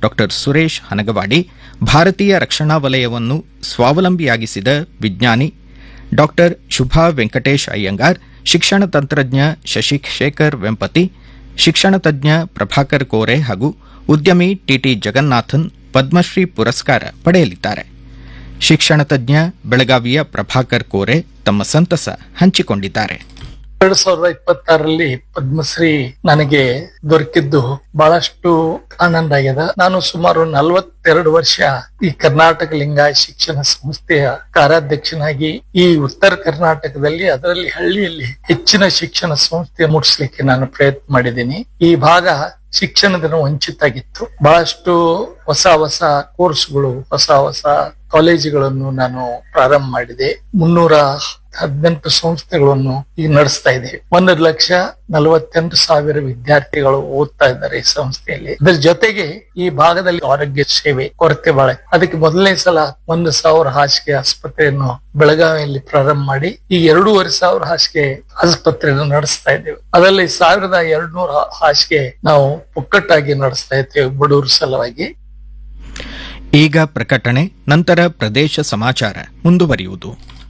ಡಾ ಸುರೇಶ್ ಹನಗವಾಡಿ ಭಾರತೀಯ ರಕ್ಷಣಾ ವಲಯವನ್ನು ಸ್ವಾವಲಂಬಿಯಾಗಿಸಿದ ವಿಜ್ಞಾನಿ ಡಾ ಶುಭಾ ವೆಂಕಟೇಶ್ ಅಯ್ಯಂಗಾರ್ ಶಿಕ್ಷಣ ತಂತ್ರಜ್ಞ ಶಶಿಶೇಖರ್ ವೆಂಪತಿ ಶಿಕ್ಷಣ ತಜ್ಞ ಪ್ರಭಾಕರ್ ಕೋರೆ ಹಾಗೂ ಉದ್ಯಮಿ ಟಿಟಿ ಜಗನ್ನಾಥನ್ ಪದ್ಮಶ್ರೀ ಪುರಸ್ಕಾರ ಪಡೆಯಲಿದ್ದಾರೆ ಶಿಕ್ಷಣ ತಜ್ಞ ಬೆಳಗಾವಿಯ ಪ್ರಭಾಕರ್ ಕೋರೆ ತಮ್ಮ ಸಂತಸ ಹಂಚಿಕೊಂಡಿದ್ದಾರೆ ಎರಡ್ ಸಾವಿರದ ಇಪ್ಪತ್ತಾರರಲ್ಲಿ ಪದ್ಮಶ್ರೀ ನನಗೆ ದೊರಕಿದ್ದು ಬಹಳಷ್ಟು ಆನಂದ ಆಗ್ಯದ ನಾನು ಸುಮಾರು ನಲವತ್ತೆರಡು ವರ್ಷ ಈ ಕರ್ನಾಟಕ ಲಿಂಗಾಯತ ಶಿಕ್ಷಣ ಸಂಸ್ಥೆಯ ಕಾರ್ಯಾಧ್ಯಕ್ಷನಾಗಿ ಈ ಉತ್ತರ ಕರ್ನಾಟಕದಲ್ಲಿ ಅದರಲ್ಲಿ ಹಳ್ಳಿಯಲ್ಲಿ ಹೆಚ್ಚಿನ ಶಿಕ್ಷಣ ಸಂಸ್ಥೆ ಮುಟ್ಟಿಸ್ಲಿಕ್ಕೆ ನಾನು ಪ್ರಯತ್ನ ಮಾಡಿದ್ದೀನಿ ಈ ಭಾಗ ಶಿಕ್ಷಣದಿಂದ ವಂಚಿತಾಗಿತ್ತು ಬಹಳಷ್ಟು ಹೊಸ ಹೊಸ ಕೋರ್ಸ್ಗಳು ಹೊಸ ಹೊಸ ಕಾಲೇಜುಗಳನ್ನು ನಾನು ಪ್ರಾರಂಭ ಮಾಡಿದೆ ಮುನ್ನೂರ ಹದಿನೆಂಟು ಸಂಸ್ಥೆಗಳನ್ನು ಈಗ ನಡೆಸ್ತಾ ಇದ್ದೇವೆ ಒಂದು ಲಕ್ಷ ನಲವತ್ತೆಂಟು ಸಾವಿರ ವಿದ್ಯಾರ್ಥಿಗಳು ಓದ್ತಾ ಇದ್ದಾರೆ ಈ ಸಂಸ್ಥೆಯಲ್ಲಿ ಅದರ ಜೊತೆಗೆ ಈ ಭಾಗದಲ್ಲಿ ಆರೋಗ್ಯ ಸೇವೆ ಕೊರತೆ ಬಹಳ ಇದೆ. ಅದಕ್ಕೆ ಮೊದಲನೇ ಸಲ ಒಂದು ಸಾವಿರ ಹಾಸಿಗೆ ಆಸ್ಪತ್ರೆಯನ್ನು ಬೆಳಗಾವಿಯಲ್ಲಿ ಪ್ರಾರಂಭ ಮಾಡಿ ಈ ಎರಡೂವರೆ ಸಾವಿರ ಹಾಸಿಗೆ ಆಸ್ಪತ್ರೆಯನ್ನು ನಡೆಸ್ತಾ ಇದ್ದೇವೆ ಅದರಲ್ಲಿ ಸಾವಿರದ ಎರಡ್ನೂರ ಹಾಸಿಗೆ ನಾವು ಪುಕ್ಕಟ್ಟಾಗಿ ನಡೆಸ್ತಾ ಇದ್ದೇವೆ ಬಡವರ ಸಲುವಾಗಿ ಈಗ ಪ್ರಕಟಣೆ ನಂತರ ಪ್ರದೇಶ ಸಮಾಚಾರ ಮುಂದುವರಿಯುವುದು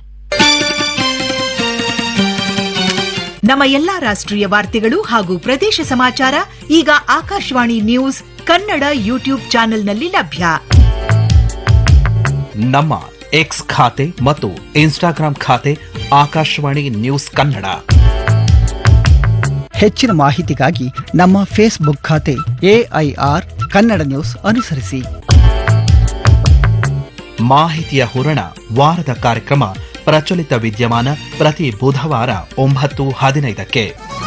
ನಮ್ಮ ಎಲ್ಲಾ ರಾಷ್ಟ್ರೀಯ ವಾರ್ತೆಗಳು ಹಾಗೂ ಪ್ರದೇಶ ಸಮಾಚಾರ ಈಗ ಆಕಾಶವಾಣಿ ನ್ಯೂಸ್ ಕನ್ನಡ ಯೂಟ್ಯೂಬ್ ಚಾನೆಲ್ನಲ್ಲಿ ಲಭ್ಯ ನಮ್ಮ ಎಕ್ಸ್ ಖಾತೆ ಮತ್ತು ಇನ್ಸ್ಟಾಗ್ರಾಂ ಖಾತೆ ಆಕಾಶವಾಣಿ ನ್ಯೂಸ್ ಕನ್ನಡ ಹೆಚ್ಚಿನ ಮಾಹಿತಿಗಾಗಿ ನಮ್ಮ ಫೇಸ್ಬುಕ್ ಖಾತೆ ಎಐಆರ್ ಕನ್ನಡ ನ್ಯೂಸ್ ಅನುಸರಿಸಿ ಮಾಹಿತಿಯ ಹೂರಣ ವಾರದ ಕಾರ್ಯಕ್ರಮ ಪ್ರಚಲಿತ ವಿದ್ಯಮಾನ ಪ್ರತಿ ಬುಧವಾರ ಒಂಬತ್ತು ಹದಿನೈದಕ್ಕೆ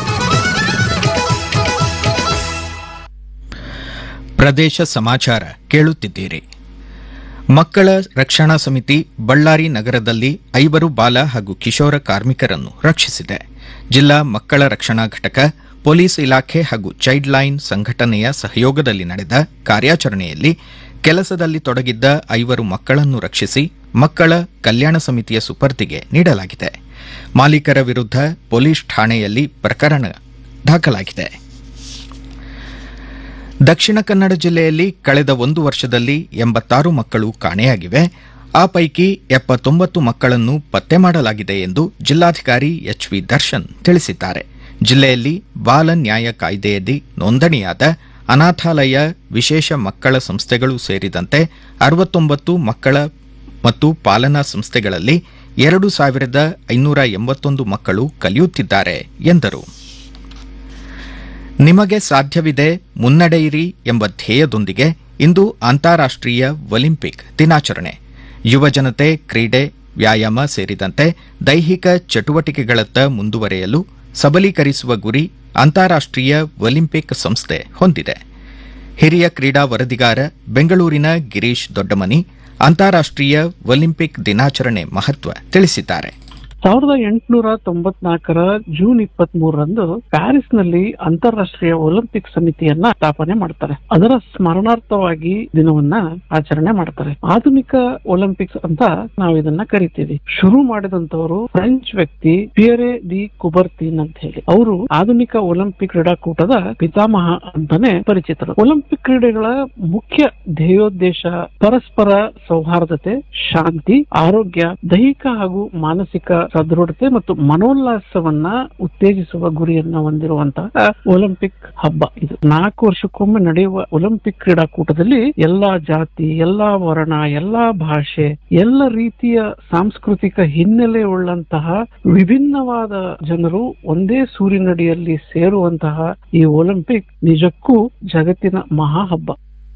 ಪ್ರದೇಶ ಸಮಾಚಾರ ಕೇಳುತ್ತಿದ್ದೀರಿ ಮಕ್ಕಳ ರಕ್ಷಣಾ ಸಮಿತಿ ಬಳ್ಳಾರಿ ನಗರದಲ್ಲಿ ಐವರು ಬಾಲ ಹಾಗೂ ಕಿಶೋರ ಕಾರ್ಮಿಕರನ್ನು ರಕ್ಷಿಸಿದೆ ಜಿಲ್ಲಾ ಮಕ್ಕಳ ರಕ್ಷಣಾ ಘಟಕ ಪೊಲೀಸ್ ಇಲಾಖೆ ಹಾಗೂ ಚೈಲ್ಡ್ ಲೈನ್ ಸಂಘಟನೆಯ ಸಹಯೋಗದಲ್ಲಿ ನಡೆದ ಕಾರ್ಯಾಚರಣೆಯಲ್ಲಿ ಕೆಲಸದಲ್ಲಿ ತೊಡಗಿದ್ದ ಐವರು ಮಕ್ಕಳನ್ನು ರಕ್ಷಿಸಿ ಮಕ್ಕಳ ಕಲ್ಯಾಣ ಸಮಿತಿಯ ಸುಪರ್ದಿಗೆ ನೀಡಲಾಗಿದೆ ಮಾಲೀಕರ ವಿರುದ್ಧ ಪೊಲೀಸ್ ಠಾಣೆಯಲ್ಲಿ ಪ್ರಕರಣ ದಾಖಲಾಗಿದೆ ದಕ್ಷಿಣ ಕನ್ನಡ ಜಿಲ್ಲೆಯಲ್ಲಿ ಕಳೆದ ಒಂದು ವರ್ಷದಲ್ಲಿ ಎಂಬತ್ತಾರು ಮಕ್ಕಳು ಕಾಣೆಯಾಗಿವೆ ಆ ಪೈಕಿ ಎಪ್ಪತ್ತೊಂಬತ್ತು ಮಕ್ಕಳನ್ನು ಪತ್ತೆ ಮಾಡಲಾಗಿದೆ ಎಂದು ಜಿಲ್ಲಾಧಿಕಾರಿ ಎಚ್ವಿ ದರ್ಶನ್ ತಿಳಿಸಿದ್ದಾರೆ ಜಿಲ್ಲೆಯಲ್ಲಿ ಬಾಲ ನ್ಯಾಯ ಕಾಯ್ದೆಯಡಿ ನೋಂದಣಿಯಾದ ಅನಾಥಾಲಯ ವಿಶೇಷ ಮಕ್ಕಳ ಸಂಸ್ಥೆಗಳು ಸೇರಿದಂತೆ ಅರವತ್ತೊಂಬತ್ತು ಮಕ್ಕಳ ಮತ್ತು ಪಾಲನಾ ಸಂಸ್ಥೆಗಳಲ್ಲಿ ಎರಡು ಸಾವಿರದ ಐನೂರ ಎಂಬತ್ತೊಂದು ಮಕ್ಕಳು ಕಲಿಯುತ್ತಿದ್ದಾರೆ ಎಂದರು ನಿಮಗೆ ಸಾಧ್ಯವಿದೆ ಮುನ್ನಡೆಯಿರಿ ಎಂಬ ಧ್ಯೇಯದೊಂದಿಗೆ ಇಂದು ಅಂತಾರಾಷ್ಟೀಯ ಒಲಿಂಪಿಕ್ ದಿನಾಚರಣೆ ಯುವಜನತೆ ಕ್ರೀಡೆ ವ್ಯಾಯಾಮ ಸೇರಿದಂತೆ ದೈಹಿಕ ಚಟುವಟಿಕೆಗಳತ್ತ ಮುಂದುವರೆಯಲು ಸಬಲೀಕರಿಸುವ ಗುರಿ ಅಂತಾರಾಷ್ಟೀಯ ಒಲಿಂಪಿಕ್ ಸಂಸ್ಥೆ ಹೊಂದಿದೆ ಹಿರಿಯ ಕ್ರೀಡಾ ವರದಿಗಾರ ಬೆಂಗಳೂರಿನ ಗಿರೀಶ್ ದೊಡ್ಡಮನಿ ಅಂತಾರಾಷ್ಟೀಯ ಒಲಿಂಪಿಕ್ ದಿನಾಚರಣೆ ಮಹತ್ವ ತಿಳಿಸಿದ್ದಾರೆ ಸಾವಿರದ ಎಂಟುನೂರ ತೊಂಬತ್ನಾಲ್ಕರ ಜೂನ್ ಇಪ್ಪತ್ತ್ ಮೂರರಂದು ಪ್ಯಾರಿಸ್ ನಲ್ಲಿ ಅಂತಾರಾಷ್ಟ್ರೀಯ ಒಲಿಂಪಿಕ್ ಸಮಿತಿಯನ್ನ ಸ್ಥಾಪನೆ ಮಾಡ್ತಾರೆ ಅದರ ಸ್ಮರಣಾರ್ಥವಾಗಿ ದಿನವನ್ನ ಆಚರಣೆ ಮಾಡ್ತಾರೆ ಆಧುನಿಕ ಒಲಿಂಪಿಕ್ಸ್ ಅಂತ ನಾವು ಇದನ್ನ ಕರಿತೀವಿ ಶುರು ಮಾಡಿದಂತವರು ಫ್ರೆಂಚ್ ವ್ಯಕ್ತಿ ಪಿಯರೆ ದಿ ಕುಬರ್ತಿನ್ ಅಂತ ಹೇಳಿ ಅವರು ಆಧುನಿಕ ಒಲಿಂಪಿಕ್ ಕ್ರೀಡಾಕೂಟದ ಪಿತಾಮಹ ಅಂತಾನೆ ಪರಿಚಿತರು ಒಲಿಂಪಿಕ್ ಕ್ರೀಡೆಗಳ ಮುಖ್ಯ ಧ್ಯೇಯೋದ್ದೇಶ ಪರಸ್ಪರ ಸೌಹಾರ್ದತೆ ಶಾಂತಿ ಆರೋಗ್ಯ ದೈಹಿಕ ಹಾಗೂ ಮಾನಸಿಕ ಸದೃಢತೆ ಮತ್ತು ಮನೋಲ್ಲಾಸವನ್ನ ಉತ್ತೇಜಿಸುವ ಗುರಿಯನ್ನ ಹೊಂದಿರುವಂತಹ ಒಲಿಂಪಿಕ್ ಹಬ್ಬ ಇದು ನಾಲ್ಕು ವರ್ಷಕ್ಕೊಮ್ಮೆ ನಡೆಯುವ ಒಲಿಂಪಿಕ್ ಕ್ರೀಡಾಕೂಟದಲ್ಲಿ ಎಲ್ಲಾ ಜಾತಿ ಎಲ್ಲಾ ವರ್ಣ ಎಲ್ಲಾ ಭಾಷೆ ಎಲ್ಲ ರೀತಿಯ ಸಾಂಸ್ಕೃತಿಕ ಹಿನ್ನೆಲೆ ಉಳ್ಳಂತಹ ವಿಭಿನ್ನವಾದ ಜನರು ಒಂದೇ ಸೂರಿನಡಿಯಲ್ಲಿ ಸೇರುವಂತಹ ಈ ಒಲಿಂಪಿಕ್ ನಿಜಕ್ಕೂ ಜಗತ್ತಿನ ಮಹಾ ಹಬ್ಬ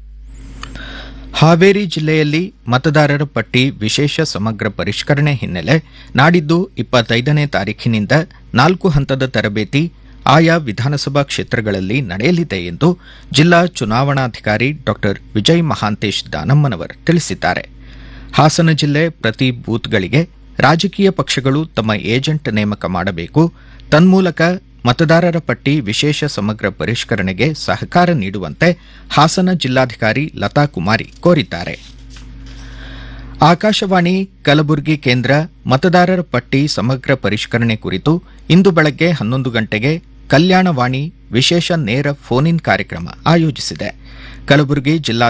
ಹಾವೇರಿ ಜಿಲ್ಲೆಯಲ್ಲಿ ಮತದಾರರ ಪಟ್ಟಿ ವಿಶೇಷ ಸಮಗ್ರ ಪರಿಷ್ಕರಣೆ ಹಿನ್ನೆಲೆ ನಾಡಿದ್ದು ಇಪ್ಪತ್ತೈದನೇ ತಾರೀಖಿನಿಂದ ನಾಲ್ಕು ಹಂತದ ತರಬೇತಿ ಆಯಾ ವಿಧಾನಸಭಾ ಕ್ಷೇತ್ರಗಳಲ್ಲಿ ನಡೆಯಲಿದೆ ಎಂದು ಜಿಲ್ಲಾ ಚುನಾವಣಾಧಿಕಾರಿ ಡಾ ವಿಜಯ್ ಮಹಾಂತೇಶ್ ದಾನಮ್ಮನವರ್ ತಿಳಿಸಿದ್ದಾರೆ ಹಾಸನ ಜಿಲ್ಲೆ ಪ್ರತಿ ಬೂತ್ಗಳಿಗೆ ರಾಜಕೀಯ ಪಕ್ಷಗಳು ತಮ್ಮ ಏಜೆಂಟ್ ನೇಮಕ ಮಾಡಬೇಕು ತನ್ಮೂಲಕ ಮತದಾರರ ಪಟ್ಟಿ ವಿಶೇಷ ಸಮಗ್ರ ಪರಿಷ್ಕರಣೆಗೆ ಸಹಕಾರ ನೀಡುವಂತೆ ಹಾಸನ ಜಿಲ್ಲಾಧಿಕಾರಿ ಲತಾ ಕುಮಾರಿ ಕೋರಿದ್ದಾರೆ ಆಕಾಶವಾಣಿ ಕಲಬುರಗಿ ಕೇಂದ್ರ ಮತದಾರರ ಪಟ್ಟಿ ಸಮಗ್ರ ಪರಿಷ್ಕರಣೆ ಕುರಿತು ಇಂದು ಬೆಳಗ್ಗೆ ಹನ್ನೊಂದು ಗಂಟೆಗೆ ಕಲ್ಯಾಣವಾಣಿ ವಿಶೇಷ ನೇರ ಫೋನ್ ಇನ್ ಕಾರ್ಯಕ್ರಮ ಆಯೋಜಿಸಿದೆ ಕಲಬುರಗಿ ಜಿಲ್ಲಾ